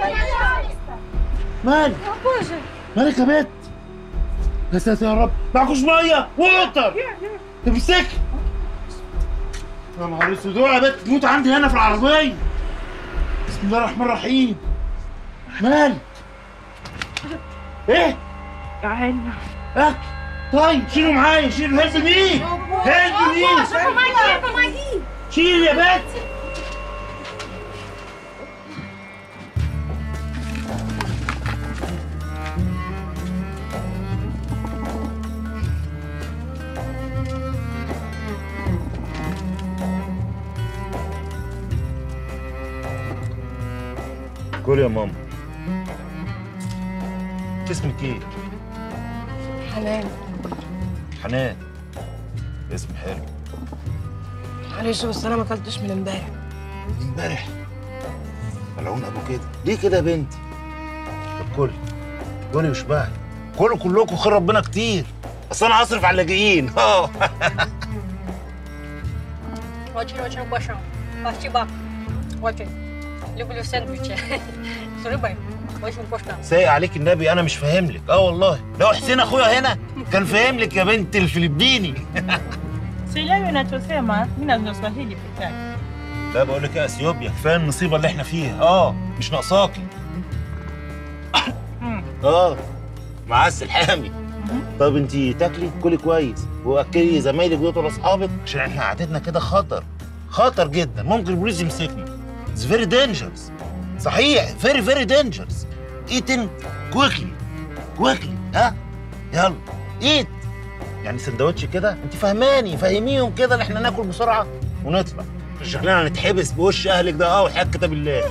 مالك مالك يا بت يا ساتر يا رب معكوش ميه ووتر تمسك يا نهار اسود اوعى يا بت تموت عندي هنا في العربيه بسم الله الرحمن الرحيم مالك ايه عيني اكل طيب شيلوا معايا شيلوا هيلب مين هيلب مين شيل يا بت كل يا ماما اسمك ايه؟ حنان حنان اسم حلو معلش بس انا ما اكلتش من امبارح امبارح ملعون ابو كده ليه كده يا بنتي طب كل كلي واشبعي كلوا كلكم خير ربنا كتير اصل انا هصرف على اللاجئين اه Очень-очень большой. Спасибо. Очень. Люблю сэндвичи с рыбой. Очень вкусно. سايق عليك النبي انا مش فاهم لك اه والله لو حسين اخويا هنا كان فاهم لك يا بنت الفلبيني Sielewi unachosema, mimi nazungumza Swahili peke yake. لا بقول لك يا اثيوبيا كفايه النصيبه اللي احنا فيها اه مش ناقصاكي اه معسل حامي طب انت تاكلي كلي كويس واكلي زمايلك دول ولا اصحابك عشان احنا قعدتنا كده خطر خطر جدا ممكن البوليس يمسكني اتس فيري دينجرز صحيح فيري فيري دينجرز ايتن كويكلي كويكلي ها يلا ايت يعني سندوتش كده انت فهماني فهميهم كده ان احنا ناكل بسرعه ونطلع شكلنا هنتحبس بوش اهلك ده اه وحياة كتاب الله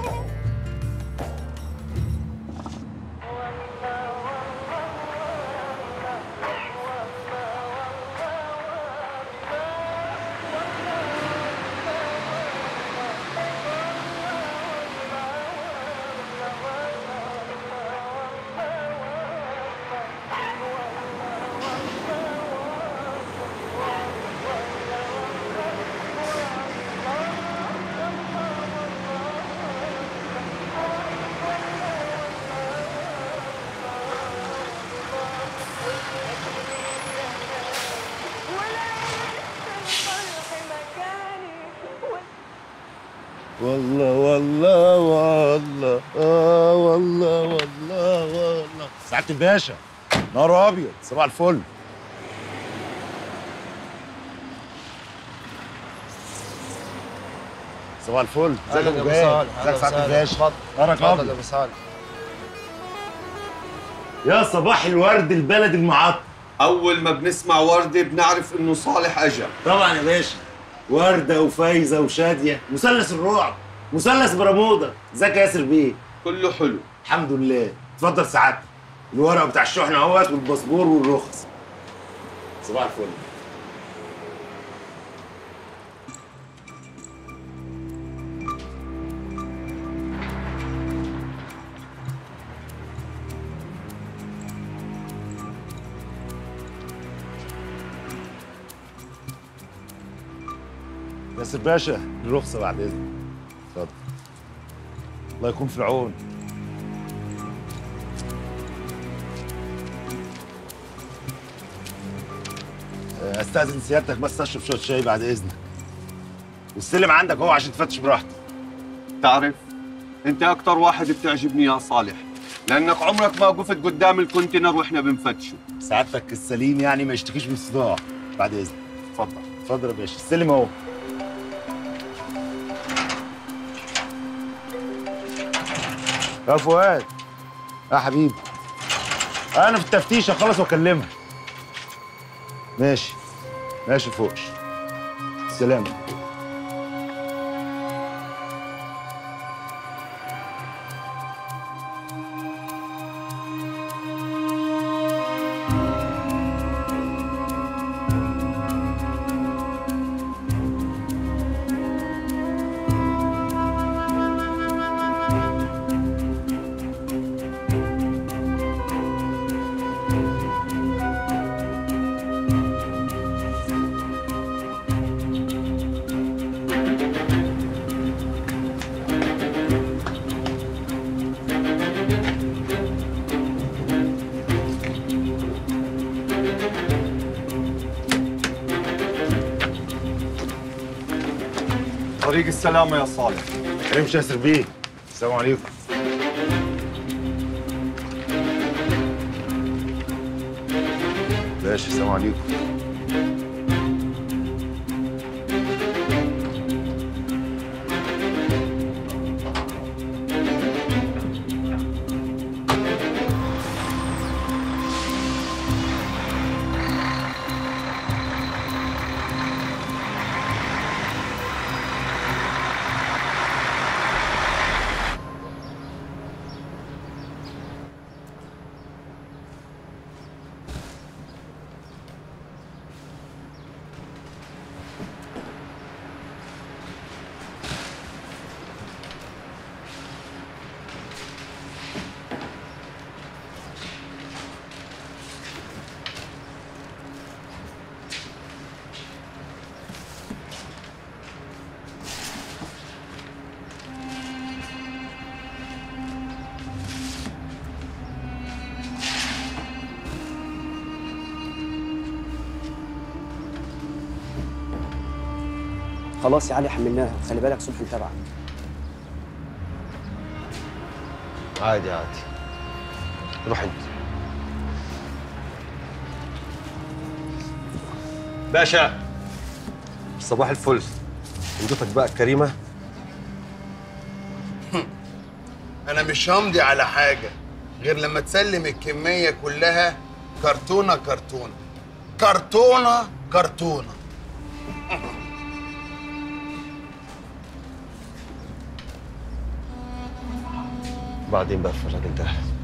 والله والله والله اه والله والله والله سعادة الباشا نهار ابيض صباح الفل صباح الفل ازيك يا ابو جاي ازيك سعادة الباشا نهارك ابيض ابو صالح يا صباح الورد البلد المعطر أول ما بنسمع وردة بنعرف إنه صالح أجا طبعا يا باشا وردة وفايزة وشادية مثلث الرعب مثلث برمودا ازيك يا ياسر بيه كله حلو الحمد لله اتفضل سعادتك الورق بتاع الشحنة اهوت والباسبور والرخص صباح الفل ياسر باشا الرخصة بعد إذنك اتفضل الله يكون في العون استاذن سيادتك بس اشرب شويه شاي بعد اذنك والسلم عندك اهو عشان تفتش براحتك تعرف أنت أكتر واحد بتعجبني يا صالح لأنك عمرك ما وقفت قدام الكونتينر وإحنا بنفتشه سعادتك السليم يعني ما يشتكيش من الصداع بعد اذنك اتفضل اتفضل يا باشا السلم اهو يا فؤاد يا حبيبي انا في التفتيش اخلص واكلمها ماشي ماشي فوقش سلام طريق السلامه يا صالح كريم ياسر بيه السلام عليكم باشا السلام عليكم خلاص يا علي حملناها خلي بالك صبحي متابعك عادي عادي روح انت باشا صباح الفل عندك بقى الكريمه انا مش همضي على حاجه غير لما تسلم الكميه كلها كرتونه كرتونه كرتونه كرتونه بعدين بقى الفرج انتهى